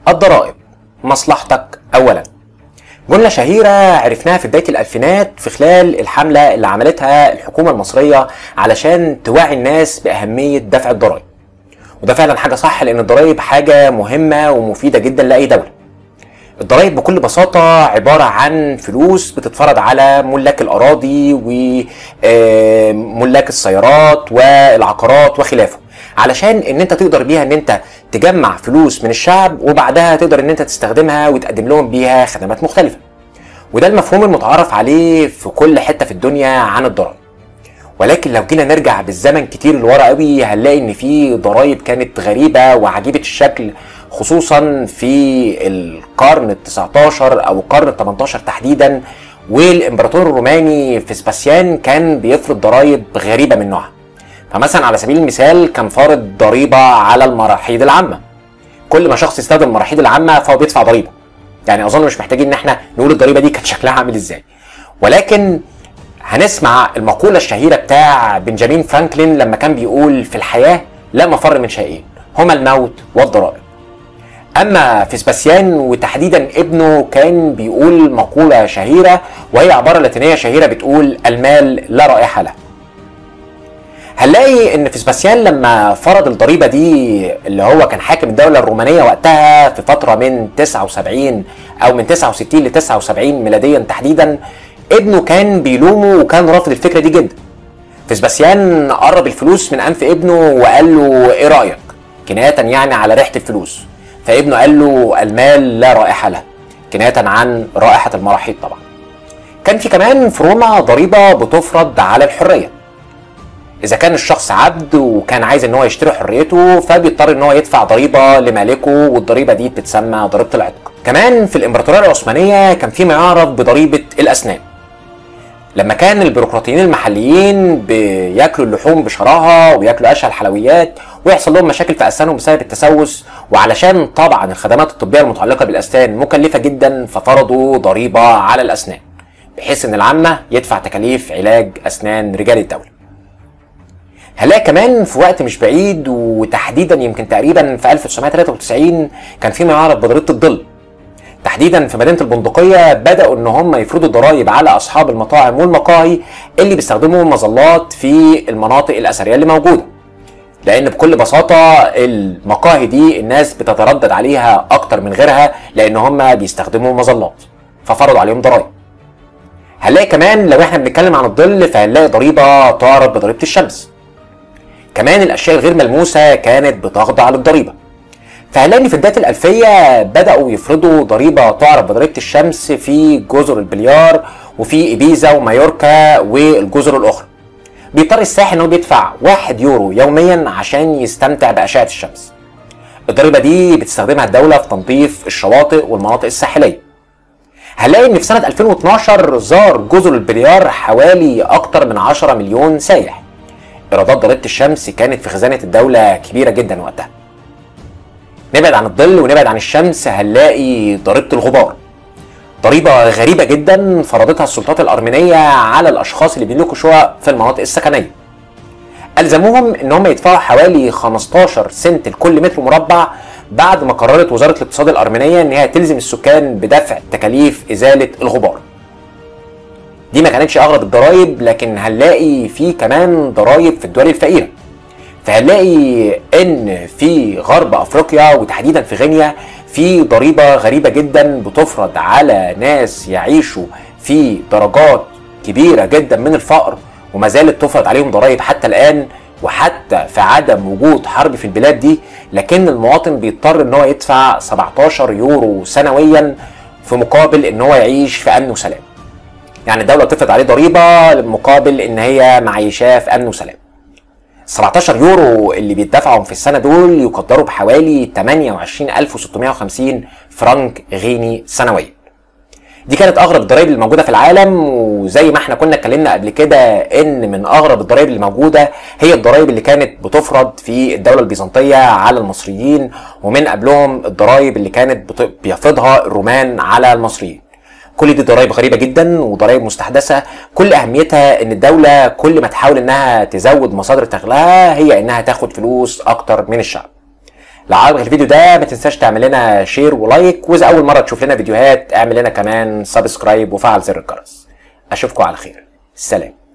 الضرائب مصلحتك اولا جملة شهيرة عرفناها في بداية الألفينات في خلال الحملة اللي عملتها الحكومة المصرية علشان توعي الناس بأهمية دفع الضرائب وده فعلا حاجة صح لأن الضرائب حاجة مهمة ومفيدة جدا لأي دولة الضرائب بكل بساطة عبارة عن فلوس بتتفرض على ملاك الأراضي وملاك السيارات والعقارات وخلافه علشان ان انت تقدر بيها ان انت تجمع فلوس من الشعب وبعدها تقدر ان انت تستخدمها وتقدم لهم بيها خدمات مختلفة وده المفهوم المتعارف عليه في كل حتة في الدنيا عن الضرائب ولكن لو جينا نرجع بالزمن كتير لورا قوي هنلاقي ان في ضرائب كانت غريبة وعجيبة الشكل خصوصا في القرن ال 19 او القرن ال 18 تحديدا والامبراطور الروماني فيسباسيان كان بيفرض ضرائب غريبة من نوعها فمثلا على سبيل المثال كان فارض ضريبة على المراحيض العامة كل ما شخص يستخدم المراحيض العامة فهو بيدفع ضريبة يعني اظن مش محتاجين ان احنا نقول الضريبة دي كانت شكلها عامل ازاي ولكن هنسمع المقولة الشهيرة بتاع بنجامين فرانكلين لما كان بيقول في الحياة لا مفر من شيئين هما الموت والضرائب اما فيسباسيان وتحديدا ابنه كان بيقول مقولة شهيرة وهي عبارة لاتينية شهيرة بتقول المال لا رائحة له هنلاقي ان فيسباسيان لما فرض الضريبه دي اللي هو كان حاكم الدوله الرومانيه وقتها في فتره من 79 او من 69 ل 79 ميلاديا تحديدا ابنه كان بيلومه وكان رافض الفكره دي جدا فيسباسيان قرب الفلوس من انف ابنه وقال له ايه رايك كنايه يعني على ريحه الفلوس فابنه قال له المال لا رائحه له كنايه عن رائحه المراحيض طبعا كان في كمان في روما ضريبه بتفرض على الحريه اذا كان الشخص عبد وكان عايز ان هو يشتري حريته فبيضطر ان هو يدفع ضريبه لمالكه والضريبه دي بتتسمى ضريبه العتق كمان في الامبراطوريه العثمانيه كان في ما يعرف بضريبه الاسنان لما كان البيروقراطيين المحليين بياكلوا اللحوم بشراهه وياكلوا اشهى الحلويات ويحصل لهم مشاكل في اسنانهم بسبب التسوس وعلشان طبعا الخدمات الطبيه المتعلقه بالاسنان مكلفه جدا ففرضوا ضريبه على الاسنان بحيث ان العامه يدفع تكاليف علاج اسنان رجال الدوله هنلاقي كمان في وقت مش بعيد وتحديدا يمكن تقريبا في 1993 كان في ما يعرف بضريبه الظل تحديدا في مدينه البندقيه بداوا ان هم يفرضوا ضرائب على اصحاب المطاعم والمقاهي اللي بيستخدموا مظلات في المناطق الاثريه اللي موجوده لان بكل بساطه المقاهي دي الناس بتتردد عليها اكتر من غيرها لان هم بيستخدموا مظلات ففرضوا عليهم ضرائب هنلاقي كمان لو احنا بنتكلم عن الظل فهنلاقي ضريبه تعرف بضريبه الشمس كمان الاشياء الغير ملموسه كانت بتخضع للضريبه فهنلاقي ان في بدايه الالفيه بداوا يفرضوا ضريبه تعرف بضريبه الشمس في جزر البليار وفي ابيزا ومايوركا والجزر الاخرى بيضطر الساحل ان هو بيدفع 1 يورو يوميا عشان يستمتع باشعه الشمس الضريبه دي بتستخدمها الدوله في تنظيف الشواطئ والمناطق الساحليه هنلاقي ان في سنه 2012 زار جزر البليار حوالي اكتر من 10 مليون سايح ايرادات ضريبه الشمس كانت في خزانه الدوله كبيره جدا وقتها نبعد عن الظل ونبعد عن الشمس هنلاقي ضريبه الغبار ضريبه غريبه جدا فرضتها السلطات الارمينيه على الاشخاص اللي بيملكوا شقق في المناطق السكنيه الزموهم ان هم يدفعوا حوالي 15 سنت لكل متر مربع بعد ما قررت وزاره الاقتصاد الارمينيه ان هي تلزم السكان بدفع تكاليف ازاله الغبار دي ما كانتش اغرب الضرايب لكن هنلاقي في كمان ضرايب في الدول الفقيره فهنلاقي ان في غرب افريقيا وتحديدا في غينيا في ضريبه غريبه جدا بتفرض على ناس يعيشوا في درجات كبيره جدا من الفقر وما زالت تفرض عليهم ضرائب حتى الان وحتى في عدم وجود حرب في البلاد دي لكن المواطن بيضطر ان هو يدفع 17 يورو سنويا في مقابل ان هو يعيش في امن وسلام يعني الدوله بتفرض عليه ضريبه مقابل ان هي معيشاه في امن وسلام 17 يورو اللي بيدفعهم في السنه دول يقدروا بحوالي 28650 فرنك غيني سنويا دي كانت اغرب الضرائب اللي موجوده في العالم وزي ما احنا كنا اتكلمنا قبل كده ان من اغرب الضرائب اللي موجوده هي الضرائب اللي كانت بتفرض في الدوله البيزنطيه على المصريين ومن قبلهم الضرائب اللي كانت بت- بيفرضها الرومان على المصريين كل دي ضرائب غريبة جدا وضرائب مستحدثة كل أهميتها إن الدولة كل ما تحاول إنها تزود مصادر دخلها هي إنها تاخد فلوس أكتر من الشعب لو عجبك الفيديو ده ما تنساش تعمل لنا شير ولايك واذا اول مره تشوف لنا فيديوهات اعمل لنا كمان سبسكرايب وفعل زر الجرس اشوفكم على خير سلام